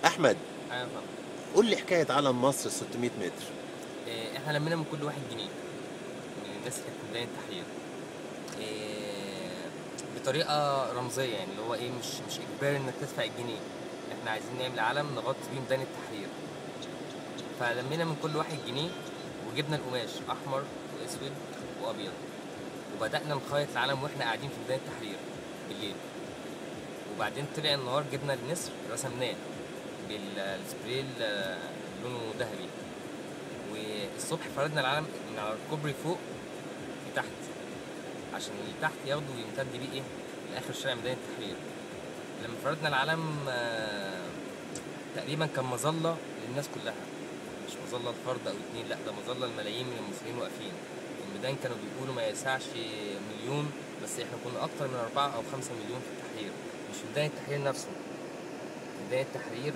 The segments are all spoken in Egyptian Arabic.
احمد ايوه فاهم قول لي حكايه علم مصر 600 متر إيه، احنا لمينا من كل واحد جنيه من الناس اللي كانت في ميدان التحرير إيه، بطريقه رمزيه يعني اللي هو ايه مش مش اجباري انك تدفع الجنيه احنا عايزين نعمل علم نغطي بيه ميدان التحرير فلمينا من كل واحد جنيه وجبنا القماش احمر واسود وابيض وبدانا نخيط العلم واحنا قاعدين في ميدان التحرير بالليل وبعدين طلع النهار جبنا النسر رسمناه بالسبراي ال- لونه ذهبي والصبح فردنا العلم من على الكوبري فوق لتحت عشان اللي تحت ياخده ويمتد بيه ايه لاخر شارع ميدان التحرير لما فردنا العلم آه، تقريبا كان مظله للناس كلها مش مظله لفرد او اتنين لا ده مظله لملايين من المصريين واقفين الميدان كانوا بيقولوا ما يسعش مليون بس احنا كنا اكتر من أربعة او خمسة مليون في التحرير مش في ميدان التحرير نفسه ميدان التحرير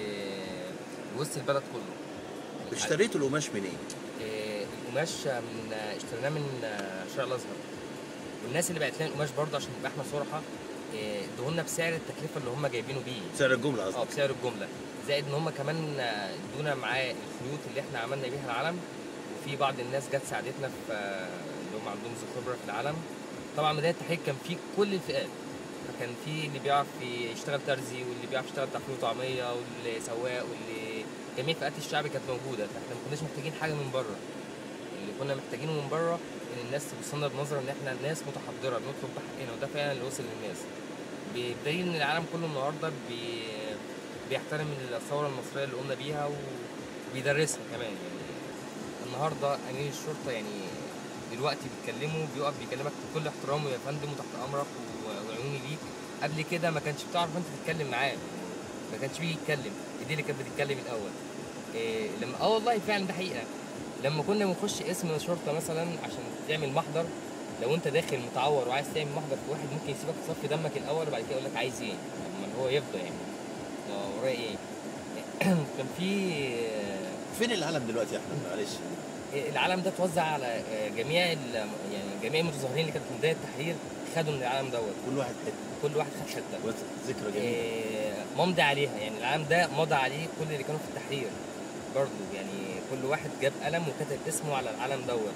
ب- بوسط البلد كله اشتريتوا القماش منين إيه، القماش من اشتريناه من آه، شارع الازهر والناس اللي بعت لنا القماش برضه عشان نبقى احنا صراحه إيه، ادونا بسعر التكلفه اللي هم جايبينه بيه سعر الجمله اه قصدي بسعر الجمله زائد ان هم كمان آه، ادونا معاه الخيوط اللي احنا عملنا بيها العلم وفي بعض الناس جت ساعدتنا في آه، اللي هم عندهم ذو خبره في العلم طبعا ميدان التحرير كان فيه كل الفئات فكان في اللي بيعرف يشتغل ترزي واللي بيعرف يشتغل تحويل وطعميه واللي سواق واللي جميع فئات الشعب كانت موجوده فاحنا ما كناش محتاجين حاجه من بره اللي كنا محتاجينه من بره ان الناس تبص لنا بنظره ان احنا ناس متحضره بنطلب بحقنا وده فعلا اللي وصل للناس بدليل ان العالم كله النهارده بي... بيحترم الثوره المصريه اللي قمنا بيها وبيدرسها كمان يعني النهارده امين الشرطه يعني دلوقتي بيتكلموا بيقف بيكلمك بكل احترام يا فندم وتحت امرك و- وعيوني ليك قبل كده ما كانش بتعرف انت تتكلم معاه ما كانش بيجي يتكلم ايدي اللي كانت بتتكلم الاول إيه لما اه والله فعلا ده حقيقه لما كنا بنخش اسم شرطه مثلا عشان تعمل محضر لو انت داخل متعور وعايز تعمل محضر في واحد ممكن يسيبك تصفي دمك الاول وبعد كده يقول لك عايز ايه لما هو يفضى يعني هو ورايا ايه كان في فين العلم دلوقتي يا احمد معلش العلم ده اتوزع على آه، جميع ال- يعني جميع المتظاهرين اللي كانت في بدايه التحرير خدوا من العلم دوت كل واحد حته كل واحد خد حته ذكرى جميله آه، ممضي عليها يعني العلم ده مضى عليه كل اللي كانوا في التحرير برضو يعني كل واحد جاب قلم وكتب اسمه على العلم دوت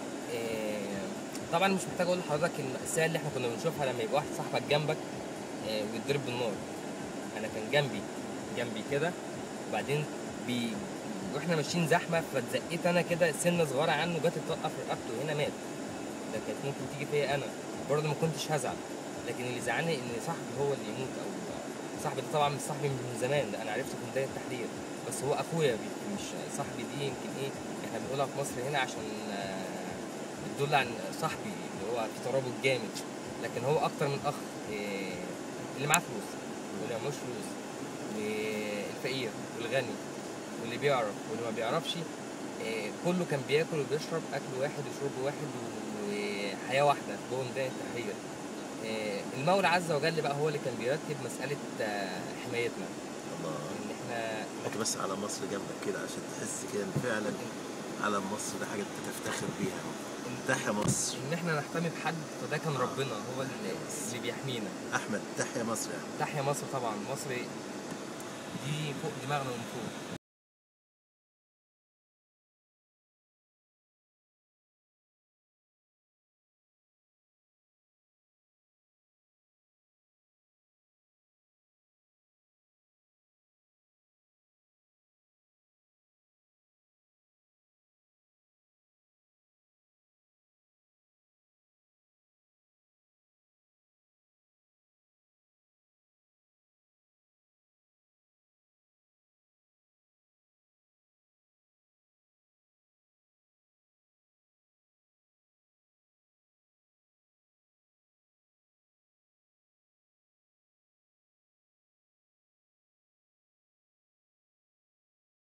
آه، طبعا مش محتاج اقول لحضرتك المأساة اللي احنا كنا بنشوفها لما يبقى واحد صاحبك جنبك آه، ويتضرب بالنار انا كان جنبي جنبي كده وبعدين بي واحنا ماشيين زحمه فاتزقيت انا كده سنه صغيره عنه جت تطقف رقبته هنا مات ده كانت ممكن تيجي فيا انا برضه ما كنتش هزعل لكن اللي زعلني ان صاحبي هو اللي يموت او صاحبي ده طبعا مش صاحبي من زمان ده انا عرفته في بدايه التحرير بس هو اخويا بي- مش صاحبي دي يمكن ايه احنا بنقولها في مصر هنا عشان آه، بتدل عن صاحبي اللي هو في ترابط جامد لكن هو اكتر من اخ إيه، اللي معاه فلوس واللي معهوش فلوس والفقير والغني واللي بيعرف واللي ما بيعرفش إيه، كله كان بياكل وبيشرب اكل واحد وشرب واحد وحياه واحده جوه ميدان التحرير إيه، المولى عز وجل بقى هو اللي كان بيرتب مساله آه، حمايتنا الله ان احنا حط بس على مصر جنبك كده عشان تحس كده ان فعلا علم مصر ده حاجه انت تفتخر بيها تحيا مصر ان احنا نحتمي بحد فده كان ربنا هو اللي اللي بيحمينا احمد تحيا مصر يعني تحيا مصر طبعا مصر دي فوق دماغنا من فوق